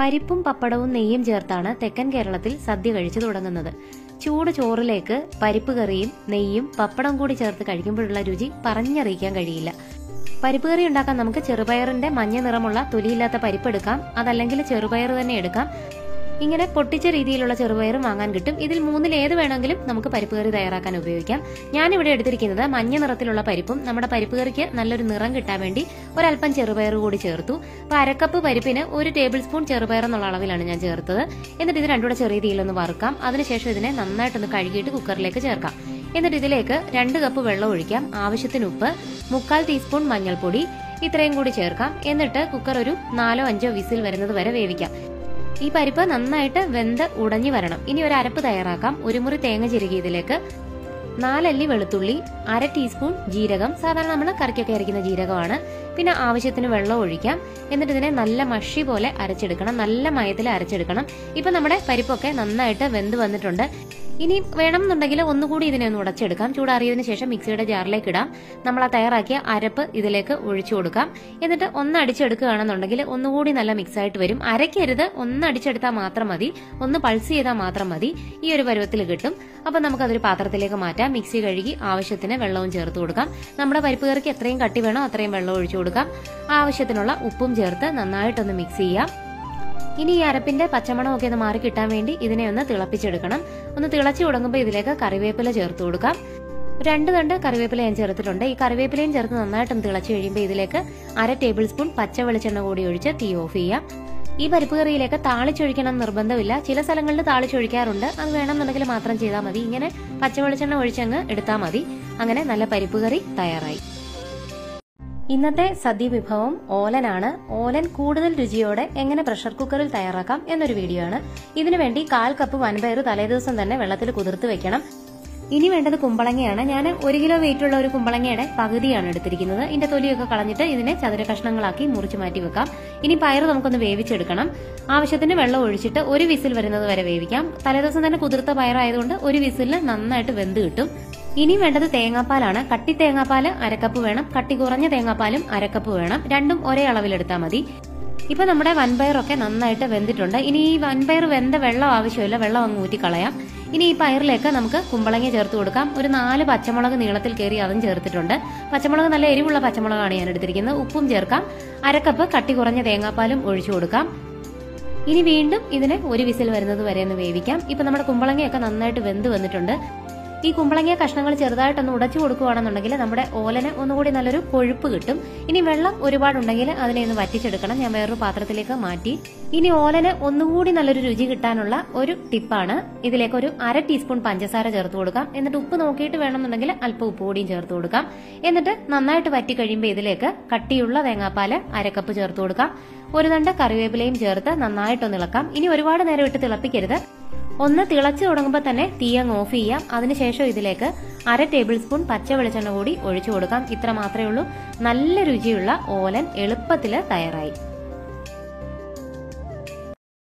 പരിപ്പും പപ്പടവും നെയ്യും ചേർത്താണ് തെക്കൻ കേരളത്തിൽ സദ്യ കഴിച്ചു തുടങ്ങുന്നത് ചൂട് ചോറിലേക്ക് പരിപ്പ് കറിയും നെയ്യും പപ്പടം കൂടി ചേർത്ത് കഴിക്കുമ്പോഴുള്ള രുചി പറഞ്ഞറിയിക്കാൻ കഴിയില്ല പരിപ്പ് കറി ഉണ്ടാക്കാൻ നമുക്ക് ചെറുപയറിന്റെ മഞ്ഞ നിറമുള്ള തൊലിയില്ലാത്ത പരിപ്പ് എടുക്കാം അതല്ലെങ്കിൽ ചെറുപയർ തന്നെ എടുക്കാം ഇങ്ങനെ പൊട്ടിച്ച രീതിയിലുള്ള ചെറുപയർ വാങ്ങാൻ കിട്ടും ഇതിൽ മൂന്നിൽ ഏത് വേണമെങ്കിലും നമുക്ക് പരിപ്പ് കറി തയ്യാറാക്കാൻ ഉപയോഗിക്കാം ഞാനിവിടെ എടുത്തിരിക്കുന്നത് മഞ്ഞ നിറത്തിലുള്ള പരിപ്പും നമ്മുടെ പരിപ്പ് കറിക്ക് നല്ലൊരു നിറം കിട്ടാൻ വേണ്ടി ഒരല്പം ചെറുപയർ കൂടി ചേർത്തു അപ്പൊ അരക്കപ്പ് പരിപ്പിന് ഒരു ടേബിൾ സ്പൂൺ ചെറുപയർ എന്നുള്ള അളവിലാണ് ഞാൻ ചേർത്തത് എന്നിട്ട് ഇത് രണ്ടുകൂടെ ചെറിയ തീയിലൊന്ന് വറുക്കാം അതിനുശേഷം ഇതിനെ നന്നായിട്ടൊന്ന് കഴുകിയിട്ട് കുക്കറിലേക്ക് ചേർക്കാം എന്നിട്ട് ഇതിലേക്ക് രണ്ട് കപ്പ് വെള്ളം ഒഴിക്കാം ആവശ്യത്തിന് ഉപ്പ് മുക്കാൽ ടീസ്പൂൺ മഞ്ഞൾപ്പൊടി ഇത്രയും കൂടി ചേർക്കാം എന്നിട്ട് കുക്കർ ഒരു നാലോ അഞ്ചോ വിസിൽ വരുന്നത് വരെ വേവിക്കാം ഈ പരിപ്പ് നന്നായിട്ട് വെന്ത് ഉടഞ്ഞു വരണം ഇനി ഒരു അരപ്പ് തയ്യാറാക്കാം ഒരു മുറി തേങ്ങ ചിരുകിയതിലേക്ക് നാലല്ലി വെളുത്തുള്ളി അര ടീസ്പൂൺ ജീരകം സാധാരണ നമ്മൾ കറിക്കൊക്കെ അരയ്ക്കുന്ന ജീരകമാണ് പിന്നെ ആവശ്യത്തിന് വെള്ളം ഒഴിക്കാം എന്നിട്ട് ഇതിനെ നല്ല മഷി പോലെ അരച്ചെടുക്കണം നല്ല മയത്തിൽ അരച്ചെടുക്കണം ഇപ്പൊ നമ്മുടെ പരിപ്പൊക്കെ നന്നായിട്ട് വെന്ത് വന്നിട്ടുണ്ട് ഇനി വേണമെന്നുണ്ടെങ്കിൽ ഒന്നുകൂടി ഇതിനെ ഒന്ന് ഉടച്ചെടുക്കാം ചൂടാറിയതിനു ശേഷം മിക്സിയുടെ ജാറിലേക്ക് ഇടാം നമ്മൾ ആ തയ്യാറാക്കിയ അരപ്പ് ഇതിലേക്ക് ഒഴിച്ചു കൊടുക്കാം എന്നിട്ട് ഒന്ന് അടിച്ചെടുക്കുകയാണെന്നുണ്ടെങ്കിൽ ഒന്നുകൂടി നല്ല മിക്സ് ആയിട്ട് വരും അരയ്ക്കരുത് ഒന്ന് അടിച്ചെടുത്താൽ മാത്രം മതി ഒന്ന് പൾസ് ചെയ്താൽ മാത്രം മതി ഈ ഒരു പരുവത്തിൽ കിട്ടും അപ്പൊ നമുക്ക് അതൊരു പാത്രത്തിലേക്ക് മാറ്റാം മിക്സി കഴുകി ആവശ്യത്തിന് വെള്ളവും ചേർത്ത് കൊടുക്കാം നമ്മുടെ പരിപ്പ് കറിക്ക് എത്രയും കട്ടി വേണോ അത്രയും വെള്ളം ഒഴിച്ചു കൊടുക്കാം ആവശ്യത്തിനുള്ള ഉപ്പും ചേർത്ത് നന്നായിട്ടൊന്ന് മിക്സ് ചെയ്യാം ഇനി ഈ അരപ്പിന്റെ പച്ചമണമൊക്കെ ഒന്ന് മാറി കിട്ടാൻ വേണ്ടി ഇതിനെ ഒന്ന് തിളപ്പിച്ചെടുക്കണം ഒന്ന് തിളച്ചു തുടങ്ങുമ്പോൾ ഇതിലേക്ക് കറിവേപ്പില ചേർത്ത് കൊടുക്കാം രണ്ട് തണ്ട് കറിവേപ്പില ഞാൻ ചേർത്തിട്ടുണ്ട് ഈ കറിവേപ്പിലയും ചേർത്ത് നന്നായിട്ടൊന്ന് തിളച്ചു കഴിയുമ്പോൾ ഇതിലേക്ക് അര ടേബിൾ സ്പൂൺ പച്ച വെളിച്ചെണ്ണ കൂടി ഒഴിച്ച് തീ ഓഫ് ചെയ്യാം ഈ പരിപ്പ് കറിയിലേക്ക് താളിച്ചൊഴിക്കണം നിർബന്ധമില്ല ചില സ്ഥലങ്ങളിൽ താളിച്ചൊഴിക്കാറുണ്ട് അത് വേണമെന്നുണ്ടെങ്കിൽ മാത്രം ചെയ്താൽ മതി ഇങ്ങനെ പച്ച വെളിച്ചെണ്ണ ഒഴിച്ചങ്ങ് എടുത്താൽ മതി അങ്ങനെ നല്ല പരിപ്പ് കറി തയ്യാറായി ഇന്നത്തെ സദ്യ വിഭവം ഓലനാണ് ഓലൻ കൂടുതൽ രുചിയോടെ എങ്ങനെ പ്രഷർ കുക്കറിൽ തയ്യാറാക്കാം എന്നൊരു വീഡിയോ ആണ് ഇതിനു വേണ്ടി കാൽ കപ്പ് വൻപയർ തലേദിവസം തന്നെ വെള്ളത്തിൽ കുതിർത്ത് വെക്കണം ഇനി വേണ്ടത് കുമ്പളങ്ങയാണ് ഞാൻ ഒരു കിലോ വെയിറ്റ് ഉള്ള ഒരു കുമ്പളങ്ങയുടെ പകുതിയാണ് എടുത്തിരിക്കുന്നത് ഇതിന്റെ തൊലിയൊക്കെ കളഞ്ഞിട്ട് ഇതിനെ ചതുര കഷ്ണങ്ങളാക്കി മുറിച്ച് മാറ്റി വെക്കാം ഇനി പയർ നമുക്കൊന്ന് വേവിച്ചെടുക്കണം ആവശ്യത്തിന് വെള്ളം ഒഴിച്ചിട്ട് ഒരു വിസിൽ വരുന്നത് വരെ വേവിക്കാം തലേദിവസം തന്നെ കുതിർത്ത പയറായതുകൊണ്ട് ഒരു വിസിലിന് നന്നായിട്ട് വെന്ത് കിട്ടും ഇനി വേണ്ടത് തേങ്ങാപ്പാലാണ് കട്ടി തേങ്ങാപ്പാല് അരക്കപ്പ് വേണം കട്ടി കുറഞ്ഞ തേങ്ങാപ്പാലും അരക്കപ്പ് വേണം രണ്ടും ഒരേ അളവിലെടുത്താൽ മതി ഇപ്പൊ നമ്മുടെ വൻപയറൊക്കെ നന്നായിട്ട് വെന്തിട്ടുണ്ട് ഇനി ഈ വൻപയർ വെന്ത വെള്ളം ആവശ്യമില്ല വെള്ളം അങ്ങ് ഊറ്റി കളയാം ഇനി ഈ പയറിലേക്ക് നമുക്ക് കുമ്പളങ്ങ ചേർത്ത് കൊടുക്കാം ഒരു നാല് പച്ചമുളക് നീളത്തിൽ കയറി അതും ചേർത്തിട്ടുണ്ട് പച്ചമുളക് നല്ല എരിവുള്ള പച്ചമുളകാണ് ഞാൻ എടുത്തിരിക്കുന്നത് ഉപ്പും ചേർക്കാം അരക്കപ്പ് കട്ടി കുറഞ്ഞ തേങ്ങാപ്പാലും ഒഴിച്ചു കൊടുക്കാം ഇനി വീണ്ടും ഇതിനെ ഒരു വിസിൽ വരുന്നത് വരെ ഒന്ന് വേവിക്കാം ഇപ്പൊ നമ്മുടെ കുമ്പളങ്ങയൊക്കെ നന്നായിട്ട് വെന്ത് വന്നിട്ടുണ്ട് ഈ കുമ്പളങ്ങിയ കഷ്ണങ്ങൾ ചെറുതായിട്ടൊന്ന് ഉടച്ചു കൊടുക്കുകയാണെന്നുണ്ടെങ്കിൽ നമ്മുടെ ഓലന് ഒന്നുകൂടി നല്ലൊരു കൊഴുപ്പ് കിട്ടും ഇനി വെള്ളം ഒരുപാടുണ്ടെങ്കിൽ അതിനെ ഒന്ന് വറ്റിച്ചെടുക്കണം ഞാൻ വേറൊരു പാത്രത്തിലേക്ക് മാറ്റി ഇനി ഓലന് ഒന്നുകൂടി നല്ലൊരു രുചി കിട്ടാനുള്ള ഒരു ടിപ്പാണ് ഇതിലേക്ക് ഒരു അര ടീസ്പൂൺ പഞ്ചസാര ചേർത്ത് കൊടുക്കാം എന്നിട്ട് ഉപ്പ് നോക്കിയിട്ട് വേണമെന്നുണ്ടെങ്കിൽ അല്പം ഉപ്പ് കൂടിയും ചേർത്ത് കൊടുക്കാം എന്നിട്ട് നന്നായിട്ട് വറ്റി കഴിയുമ്പോൾ ഇതിലേക്ക് കട്ടിയുള്ള തേങ്ങാപ്പാല് അരക്കപ്പ് ചേർത്ത് കൊടുക്കാം ഒരു തണ്ട് കറിവേപ്പിലയും ചേർത്ത് നന്നായിട്ടൊന്ന് ഇളക്കാം ഇനി ഒരുപാട് നേരം ഇട്ട് തിളപ്പിക്കരുത് ഒന്ന് തിളച്ചു തുടങ്ങുമ്പോൾ തന്നെ തീ അങ്ങ് ഓഫ് ചെയ്യാം അതിനുശേഷം ഇതിലേക്ക് അര ടേബിൾ സ്പൂൺ പച്ച വെളിച്ചെണ്ണ കൂടി ഒഴിച്ചു കൊടുക്കാം ഇത്ര മാത്രമേ ഉള്ളൂ നല്ല രുചിയുള്ള ഓലൻ എളുപ്പത്തിൽ തയ്യാറായി